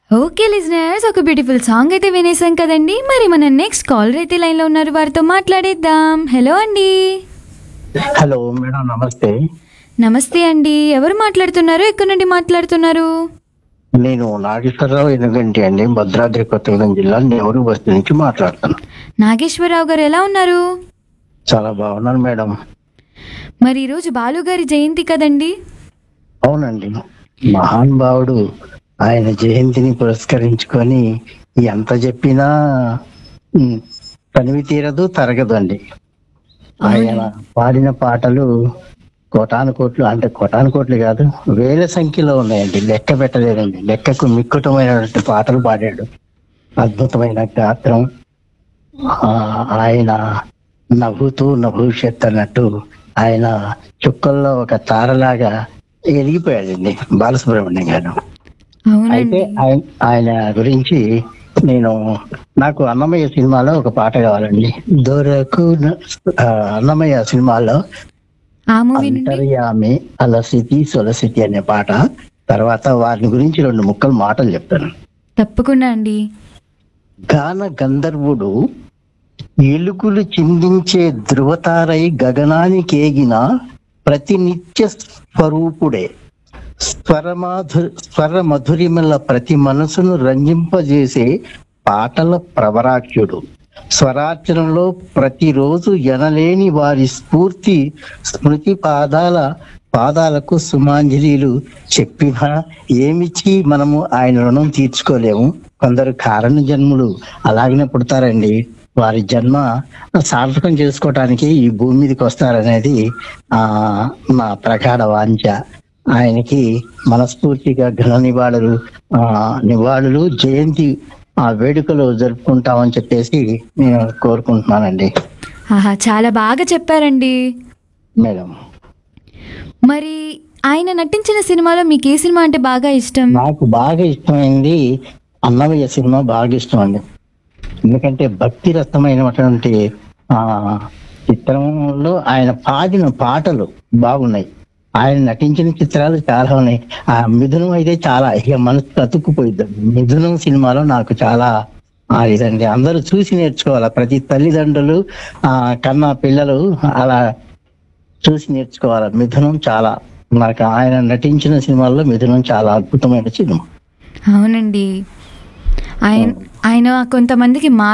okay listeners ఒక beautiful song అయితే వినేసాం కదండి మరి మన నెక్స్ట్ కాలర్ అయితే లైన్లో ఉన్నారు వారితో మాట్లాడేద్దాం హలో అండి హలో మేడం నమస్తే నమస్తే అండి ఎవరు మాట్లాడుతున్నారు ఎక్కడి నుండి మాట్లాడుతున్నారు నేను నాగేశ్వరరావు ఎనుగంటి అండి భద్రాద్రి కొత్తగూడెం జిల్లా నెవరు బస్తీ నుంచి మాట్లాడుతాను నాగేశ్వరరావు గారు ఎలా ఉన్నారు చాలా బాగున్నాను మేడం మరి ఈరోజు బాలుగారి జయంతి కదండి అవునండి మహానుభావుడు ఆయన జయంతిని పురస్కరించుకొని ఎంత చెప్పినా ఉమ్, తనివి తీరదు తరగదు అండి ఆయన పాడిన పాటలు కోటాను కోట్లు అంటే కోటాను కోట్లు కాదు వేల సంఖ్యలో ఉన్నాయండి లెక్క పెట్టలేదండి లెక్కకు మిక్కుటమైనటువంటి పాటలు పాడాడు అద్భుతమైన గాత్రం ఆ, ఆయన నవ్వుతూ నభవిష్యత్ అన్నట్టు ఆయన చుక్కల్లో ఒక తారలాగా ఎదిగిపోయాడండి బాలసుబ్రహ్మణ్యం గారు అయితే అవునండి ఆయన ఆయన గురించి నేను నాకు అన్నమయ్య సినిమాలో ఒక పాట కావాలండి దొరకు అన్నమయ్య సినిమాలో ఆ మూవీ నుండి అంతర్యామి అలసితి సొలసితి అనే పాట తర్వాత వారిని గురించి రెండు ముక్కలు మాటలు చెప్తాను తప్పకుండా అండి గాన గంధర్వుడు ఎలుకలు చిందించే ధృవతారై గగనానికేగిన ప్రతినిత్య స్వరూపుడే స్వరమాధు స్వర మధురిమల ప్రతి మనసును రంజింపజేసే పాటల ప్రవరాఖ్యుడు స్వరార్చనలో ప్రతిరోజు ఎనలేని వారి స్ఫూర్తి స్మృతి పాదాల పాదాలకు సుమాంజలీలు చెప్పినా ఏమిచ్చి మనము ఆయన రుణం తీర్చుకోలేము కొందరు కారణ జన్ములు అలాగనే పుడతారండి వారి జన్మ సార్థకం చేసుకోవటానికి ఈ భూమి మీదకి వస్తారనేది ఆ నా ప్రగాఢ వాంఛ ఆయనకి మనస్ఫూర్తిగా ఘన నివాళులు ఆ నివాళులు జయంతి ఆ వేడుకలు జరుపుకుంటామని చెప్పేసి నేను కోరుకుంటున్నానండి ఆహా చాలా బాగా చెప్పారండి మేడం మరి ఆయన నటించిన సినిమాలో మీకు ఏ సినిమా అంటే బాగా ఇష్టం నాకు బాగా ఇష్టమైంది అన్నమయ్య సినిమా బాగా ఇష్టం అండి ఎందుకంటే భక్తి రసమైనటువంటి ఆ చిత్రంలో ఆయన పాడిన పాటలు బాగున్నాయి ఆయన నటించిన చిత్రాలు చాలా ఉన్నాయి ఆ మిథునం అయితే చాలా ఇక మనసు అతుక్కుపోయిద్ది మిథునం సినిమాలో నాకు చాలా ఆ ఇదండి అందరూ చూసి నేర్చుకోవాలి ప్రతి తల్లిదండ్రులు ఆ కన్నా పిల్లలు అలా చూసి నేర్చుకోవాలి మిథునం చాలా నాకు ఆయన నటించిన సినిమాల్లో మిథునం చాలా అద్భుతమైన సినిమా అవునండి ఆయన ఆయన కొంతమందికి మా